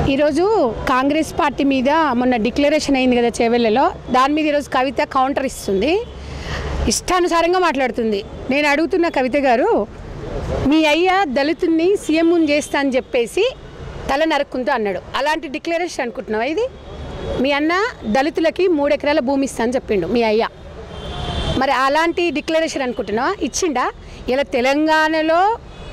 ఈరోజు కాంగ్రెస్ పార్టీ మీద మొన్న డిక్లరేషన్ అయింది కదా చేవెళ్ళలో దాని మీద ఈరోజు కవిత కౌంటర్ ఇస్తుంది ఇష్టానుసారంగా మాట్లాడుతుంది నేను అడుగుతున్న కవిత గారు మీ అయ్య దళితుల్ని సీఎం చేస్తా అని చెప్పేసి తల నరుక్కుంటూ అన్నాడు అలాంటి డిక్లరేషన్ అనుకుంటున్నావా ఇది మీ అన్న దళితులకి మూడు ఎకరాల భూమి ఇస్తా అని చెప్పిండు మీ అయ్య మరి అలాంటి డిక్లరేషన్ అనుకుంటున్నావా ఇచ్చిండా ఇలా తెలంగాణలో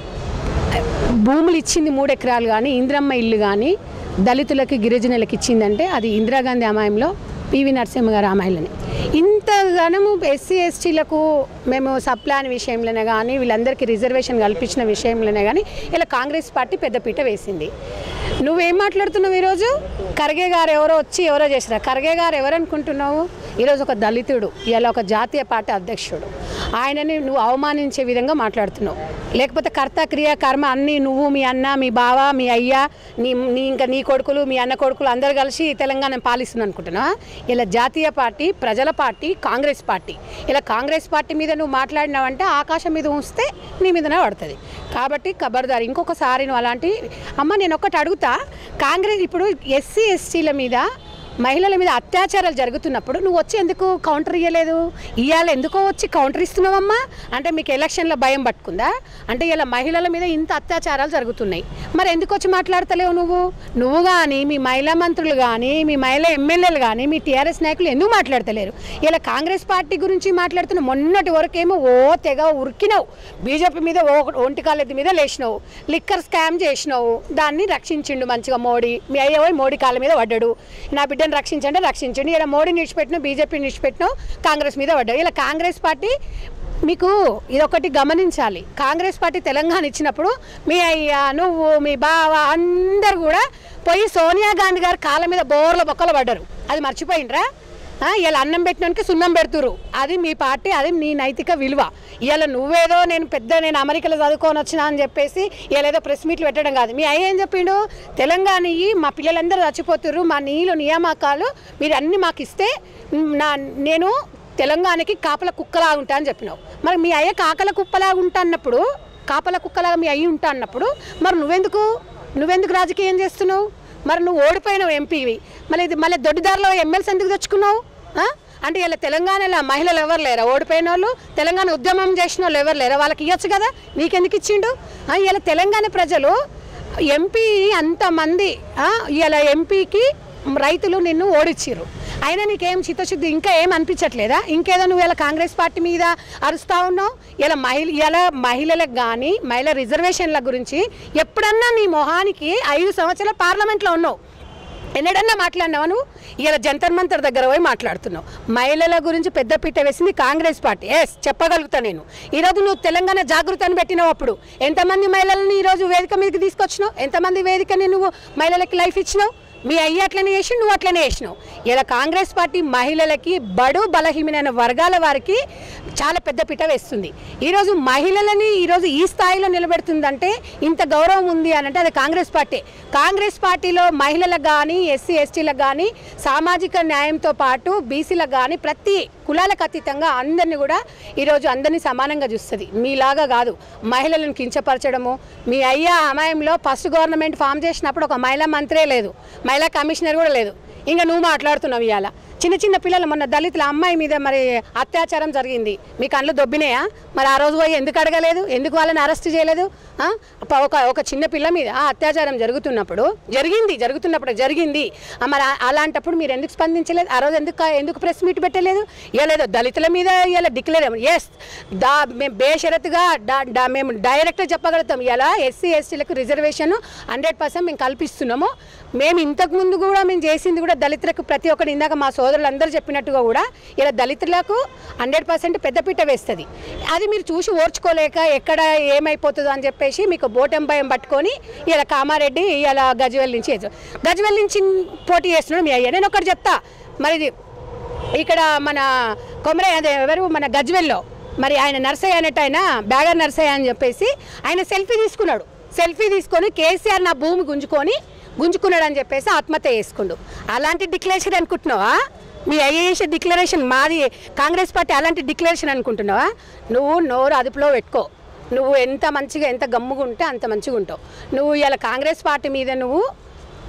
భూములు ఇచ్చింది మూడు ఎకరాలు కానీ ఇందిరమ్మ ఇల్లు కానీ దళితులకి గిరిజనులకు ఇచ్చిందంటే అది ఇందిరాగాంధీ అమాయంలో పివి నరసింహ గారి అమాయిలని ఇంతగానము ఎస్సీ ఎస్టీలకు మేము సప్లాన్ విషయంలోనే కానీ వీళ్ళందరికీ రిజర్వేషన్ కల్పించిన విషయంలోనే కానీ ఇలా కాంగ్రెస్ పార్టీ పెద్దపీట వేసింది నువ్వేం మాట్లాడుతున్నావు ఈరోజు ఖర్గే గారు ఎవరో వచ్చి ఎవరో చేసిరా ఖర్గే గారు ఎవరు అనుకుంటున్నావు ఈరోజు ఒక దళితుడు ఇలా ఒక జాతీయ పార్టీ అధ్యక్షుడు ఆయనని నువ్వు అవమానించే విధంగా మాట్లాడుతున్నావు లేకపోతే కర్త క్రియ కర్మ అన్నీ నువ్వు మీ అన్న మీ బావ మీ అయ్య నీ నీ ఇంకా నీ కొడుకులు మీ అన్న కొడుకులు అందరు కలిసి తెలంగాణ పాలిస్తుంది అనుకుంటున్నా ఇలా జాతీయ పార్టీ ప్రజల పార్టీ కాంగ్రెస్ పార్టీ ఇలా కాంగ్రెస్ పార్టీ మీద నువ్వు మాట్లాడినావంటే ఆకాశం మీద ఉంచితే నీ మీదనే పడుతుంది కాబట్టి ఖబర్దార్ ఇంకొకసారి నువ్వు అలాంటి అమ్మ నేను ఒక్కటి అడుగుతా కాంగ్రెస్ ఇప్పుడు ఎస్సీ ఎస్టీల మీద మహిళల మీద అత్యాచారాలు జరుగుతున్నప్పుడు నువ్వు వచ్చి ఎందుకు కౌంటర్ ఇవ్వలేదు ఇవాళ ఎందుకో వచ్చి కౌంటర్ ఇస్తున్నావమ్మా అంటే మీకు ఎలక్షన్లో భయం పట్టుకుందా అంటే ఇలా మహిళల మీద ఇంత అత్యాచారాలు జరుగుతున్నాయి మరి ఎందుకు వచ్చి మాట్లాడతలేవు నువ్వు నువ్వు కానీ మీ మహిళా మంత్రులు కానీ మీ మహిళా ఎమ్మెల్యేలు కానీ మీ టీఆర్ఎస్ నాయకులు ఎందుకు మాట్లాడతలేరు ఇలా కాంగ్రెస్ పార్టీ గురించి మాట్లాడుతున్న మొన్నటి వరకేమో ఓ తెగ ఉరికినావు బీజేపీ మీద ఓ ఒంటికాలెద్దు మీద లేచినావు లిక్కర్ స్కామ్ చేసినావు దాన్ని రక్షించిండు మంచిగా మోడీ మీ అయ్య పోయి మోడీ కాళ్ళ మీద పడ్డాడు నా బిడ్డను రక్షించండి రక్షించండి ఇలా మోడీని విడిచిపెట్టిన బీజేపీని విడిచిపెట్టిన కాంగ్రెస్ మీద పడ్డాడు ఇలా కాంగ్రెస్ పార్టీ మీకు ఇదొకటి గమనించాలి కాంగ్రెస్ పార్టీ తెలంగాణ ఇచ్చినప్పుడు మీ అయ్య నువ్వు మీ బావ అందరు కూడా పోయి సోనియా గాంధీ గారి కాళ్ళ మీద బోర్ల బొక్కలు పడ్డారు అది మర్చిపోయిండ్రా ఆ, ఇలా అన్నం పెట్టినానికి సున్నం పెడుతురు అది మీ పార్టీ అది నీ నైతిక విలువ ఇవాళ నువ్వేదో నేను పెద్ద నేను అమెరికాలో చదువుకొని వచ్చినా అని చెప్పేసి ఇలా ఏదో ప్రెస్ మీట్లు పెట్టడం కాదు మీ అయ్య ఏం చెప్పిండు తెలంగాణ ఇయ్యి, మా పిల్లలందరూ చచ్చిపోతుర్రు మా నీళ్ళు నియామకాలు మీరు అన్ని మాకు ఇస్తే మ్, నా నేను తెలంగాణకి కాపల కుక్కలా ఉంటా అని చెప్పినావు మరి మీ అయ్య కాకల కుప్పలా ఉంటా అన్నప్పుడు కాపల కుక్కలాగా మీ అయ్యి ఉంటా అన్నప్పుడు మరి నువ్వెందుకు నువ్వెందుకు రాజకీయం చేస్తున్నావు మరి నువ్వు ఓడిపోయినావు ఎంపీవి మళ్ళీ ఇది మళ్ళీ దొడ్డిదారిలో ఎమ్మెల్సీ ఎందుకు తెచ్చుకున్నావు ఆ? అంటే ఇలా తెలంగాణలో మహిళలు ఎవరు లేరా ఓడిపోయిన వాళ్ళు తెలంగాణ ఉద్యమం చేసిన వాళ్ళు ఎవరు లేరా వాళ్ళకి ఇవ్వచ్చు కదా నీకెందుకు ఇచ్చిండు ఆ, ఇలా తెలంగాణ ప్రజలు ఎంపీ అంతమంది ఆ, ఇలా ఎంపీకి రైతులు నిన్ను ఓడిచ్చిర్రు అయినా నీకేం చిత్తశుద్ధి ఇంకా ఏం అనిపించట్లేదా ఇంకేదో నువ్వు ఇలా కాంగ్రెస్ పార్టీ మీద అరుస్తా ఉన్నావు ఇలా మహిళ ఇలా మహిళలకు కానీ మహిళ రిజర్వేషన్ల గురించి ఎప్పుడన్నా నీ మొహానికి ఐదు సంవత్సరాల పార్లమెంట్లో ఉన్నావు ఎన్నడన్నా మాట్లాడినావా నువ్వు ఇలా జంతర్ మంతర్ దగ్గర పోయి మాట్లాడుతున్నావు మహిళల గురించి పెద్ద పీట వేసింది కాంగ్రెస్ పార్టీ ఎస్ చెప్పగలుగుతా నేను ఈరోజు నువ్వు తెలంగాణ జాగృతిని పెట్టినావు అప్పుడు ఎంతమంది మహిళలను ఈరోజు వేదిక మీదకి తీసుకొచ్చినావు ఎంతమంది వేదికని నువ్వు మహిళలకి లైఫ్ ఇచ్చినావు మీ అయ్యి అట్లనే చేసి నువ్వు అట్లనే చేసినావు ఇలా కాంగ్రెస్ పార్టీ మహిళలకి బడు బలహీనమైన వర్గాల వారికి చాలా పెద్ద పిట వేస్తుంది ఈరోజు మహిళలని ఈరోజు ఈ స్థాయిలో నిలబెడుతుందంటే ఇంత గౌరవం ఉంది అని అంటే అది కాంగ్రెస్ పార్టీ కాంగ్రెస్ పార్టీలో మహిళలకు కానీ ఎస్సీ ఎస్టీలకు కానీ సామాజిక న్యాయంతో పాటు బీసీలకు కానీ ప్రతి కులాలకు అతీతంగా అందరినీ కూడా ఈరోజు అందరినీ సమానంగా చూస్తుంది మీలాగా కాదు మహిళలను కించపరచడము మీ అయ్యా అమాయంలో ఫస్ట్ గవర్నమెంట్ ఫామ్ చేసినప్పుడు ఒక మహిళా మంత్రే లేదు మహిళా కమిషనర్ కూడా లేదు ఇంకా నువ్వు మాట్లాడుతున్నావు ఇవాళ చిన్న చిన్న పిల్లలు మొన్న దళితుల అమ్మాయి మీద మరి అత్యాచారం జరిగింది మీ కళ్ళు దొబ్బినాయా మరి ఆ రోజు పోయి ఎందుకు అడగలేదు ఎందుకు వాళ్ళని అరెస్ట్ చేయలేదు ఆ? ప- ఒక ఒక చిన్న పిల్ల మీద ఆ అత్యాచారం జరుగుతున్నప్పుడు జరిగింది జరుగుతున్నప్పుడు జరిగింది ఆ, మరి ఆ- అలాంటప్పుడు మీరు ఎందుకు స్పందించలేదు ఆ రోజు ఎందుకు ఎందుకు ప్రెస్ మీట్ పెట్టలేదు ఇవ్వలేదు దళితుల మీద ఇలా డిక్లేర్ ఎస్ దా మేము బేషరతుగా డా డా మేము డైరెక్ట్గా చెప్పగలుగుతాం ఇలా ఎస్సీ ఎస్టీలకు రిజర్వేషన్ హండ్రెడ్ పర్సెంట్ మేము కల్పిస్తున్నాము మేము ఇంతకు ముందు కూడా మేము చేసింది కూడా దళితులకు ప్రతి ఒక్కటి ఇందాక మా సోదరులు అందరూ చెప్పినట్టుగా కూడా ఇలా దళితులకు హండ్రెడ్ పర్సెంట్ పెద్దపీట వేస్తుంది అది మీరు చూసి ఓర్చుకోలేక ఎక్కడ ఏమైపోతుందో అని చెప్పేసి మీకు బోటం భయం పట్టుకొని ఇలా కామారెడ్డి ఇలా గజ్వెల్ నుంచి వేసారు. గజ్వెల్ నుంచి పోటీ చేస్తున్నాడు మీ అయ్యా నేను ఒకటి చెప్తా మరి ఇది ఇక్కడ మన కొమరయ్య అదే ఎవరు మన గజ్వెల్లో మరి ఆయన నర్సయ్య అనేట ఆయన బ్యాగర్ నర్సయ్య అని చెప్పేసి ఆయన సెల్ఫీ తీసుకున్నాడు సెల్ఫీ తీసుకొని కేసీఆర్ నా భూమి గుంజుకొని గుంజుకున్నాడు అని చెప్పేసి ఆత్మహత్య చేసుకుండు అలాంటి డిక్లరేషన్ అనుకుంటున్నావా మీ ఐఏఎస్ డిక్లరేషన్ మాది కాంగ్రెస్ పార్టీ అలాంటి డిక్లరేషన్ అనుకుంటున్నావా నువ్వు నోరు అదుపులో పెట్టుకో నువ్వు ఎంత మంచిగా ఎంత గమ్ముగా ఉంటే అంత మంచిగా ఉంటావు నువ్వు ఇలా కాంగ్రెస్ పార్టీ మీద నువ్వు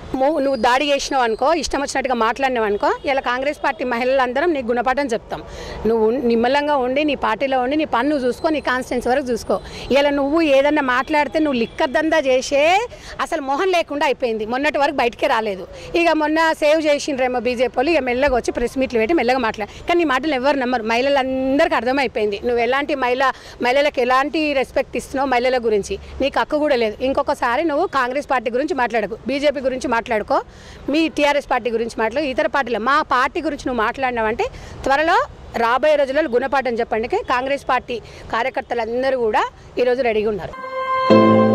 మూ- నువ్వు దాడి చేసినావు అనుకో ఇష్టం వచ్చినట్టుగా మాట్లాడినావు అనుకో ఇలా కాంగ్రెస్ పార్టీ మహిళలందరం నీకు గుణపాఠం చెప్తాం నువ్వు ఉన్- నిమ్మలంగా ఉండి నీ పార్టీలో ఉండి నీ పన్ను చూసుకో నీ కాన్స్టిట్యున్సీ వరకు చూసుకో ఇలా నువ్వు ఏదన్నా మాట్లాడితే నువ్వు లిక్కర్ దందా చేసే అసలు మొహం లేకుండా అయిపోయింది మొన్నటి వరకు బయటికే రాలేదు ఇక మొన్న సేవ్ చేసిండ్రేమో బీజేపీ వాళ్ళు ఇక మెల్లగా వచ్చి ప్రెస్ మీట్లు పెట్టి మెల్లగా మాట్లాడు కానీ నీ మాటలు ఎవరు నమ్మరు మహిళలందరికీ అర్థమైపోయింది నువ్వు ఎలాంటి మహిళ మహిళలకు ఎలాంటి రెస్పెక్ట్ ఇస్తున్నావు మహిళల గురించి నీకు హక్కు కూడా లేదు ఇంకొకసారి నువ్వు కాంగ్రెస్ పార్టీ గురించి మాట్లాడకు బీజేపీ గురించి మాట్లాడుకో మీ టీఆర్ఎస్ పార్టీ గురించి మాట్లాడు ఇతర పార్టీలు మా పార్టీ గురించి నువ్వు మాట్లాడినావంటే త్వరలో రాబోయే రోజులలో గుణపాఠం చెప్పండి కాంగ్రెస్ పార్టీ కార్యకర్తలందరూ కూడా ఈరోజు రెడీగా ఉన్నారు